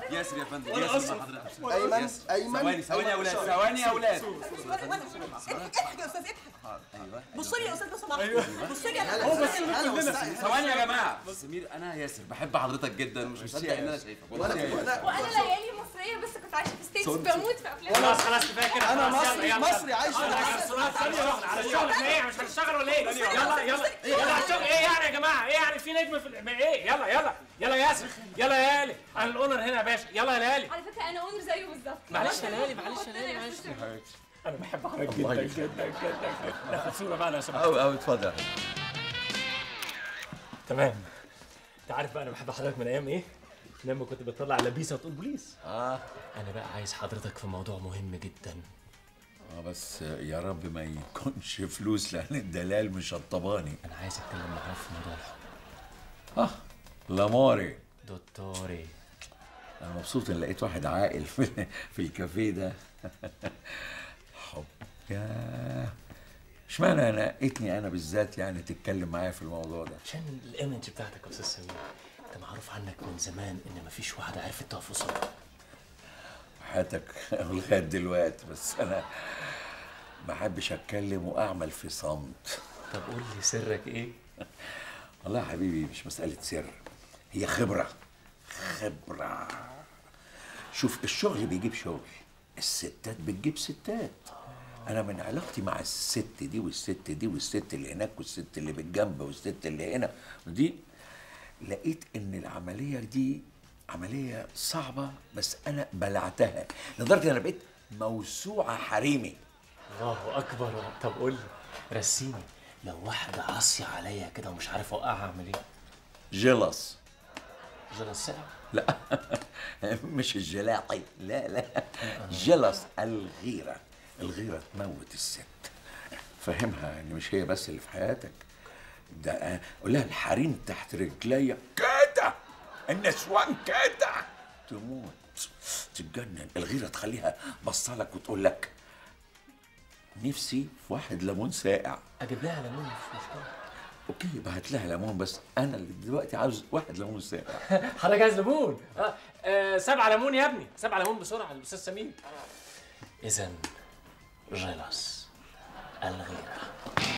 ياسر يا فندم وأنا ياسر أصلاً- مع حضرتك ايمن ياسر. ايمن ثواني ثواني يا اولاد ثواني يا اولاد اضحك يا استاذ اضحك ايوه بص لي يا استاذ لو سمحت بص لي هلا انا هلا وسهلا. ثواني يا جماعه سمير انا ياسر بحب حضرتك جدا مش مصدق ان انا شايفك وانا وانا وانا ليالي مصريه بس كنت عايشه في ستيتس بموت في افلام خلاص خلاص كفايه كده انا خلاص، يلا، مصري يلا. مصري عايش في يلا يا مصر. جرسونات ثانية واحدة على الشغل احنا ايه مش هنشتغل ولا ايه؟ يلا يلا يلا هنشتغل ايه يعني يا جماعة؟ ايه يعني في نجم في ال- ايه؟ يلا يلا يلا يا ياسر يلا يا ليالي انا الاونر هنا يا باشا يلا يا ليالي على فكره انا اونر زيه بالظبط معلش يا ليالي معلش يا ليالي معلش انا بحب حضرتك جدا جدا جدا ناخد صورة بقى لو سمحت او او اتفضل تمام انت عارف بقى انا بحب حضرتك من ايام ايه؟ لما كنت بتطلع لبيسه وتقول بوليس اه انا بقى عايز حضرتك في موضوع مهم جدا اه بس يا رب ما يكونش فلوس لان الدلال مش الطباني انا عايز اتكلم معاك في موضوع الحب اه لاموري دكتوري انا مبسوط ان لقيت واحد عاقل في, في الكافيه ده حب يا اشمعنى نقيتني انا بالذات يعني تتكلم معايا في الموضوع ده عشان الايمج بتاعتك يا استاذ سمير انت معروف عنك من زمان ان مفيش واحده عرفت تقف قصادك حياتك لغايه دلوقتي بس انا ما احبش اتكلم واعمل في صمت طب قول لي سرك ايه؟ والله يا حبيبي مش مسألة سر هي خبرة خبرة شوف الشغل بيجيب شغل الستات بتجيب ستات أنا من علاقتي مع الست دي والست دي والست اللي هناك والست اللي بالجنب والست اللي هنا ودي لقيت إن العملية دي عملية صعبة بس أنا بلعتها لدرجة إن أنا بقيت موسوعة حريمي الله اكبر طب قول لي رسيني لو واحده عاصيه عليا كده ومش عارف اوقعها اعمل ايه؟ جلس جلسة لا مش الجلاطي لا لا جلس الغيرة الغيرة تموت الست فهمها ان مش هي بس اللي في حياتك ده قول لها الحريم تحت رجليا كده النسوان كده تموت تتجنن الغيرة تخليها بصلك وتقول لك نفسي في واحد ليمون ساقع اجيب لها ليمون مش مشكله اوكي بعت لها ليمون بس انا اللي دلوقتي عاوز واحد ليمون ساقع حضرتك عايز ليمون آه. آه سبع ليمون يا ابني سبع ليمون بسرعه الاستاذ سمير اذا جلس الغيره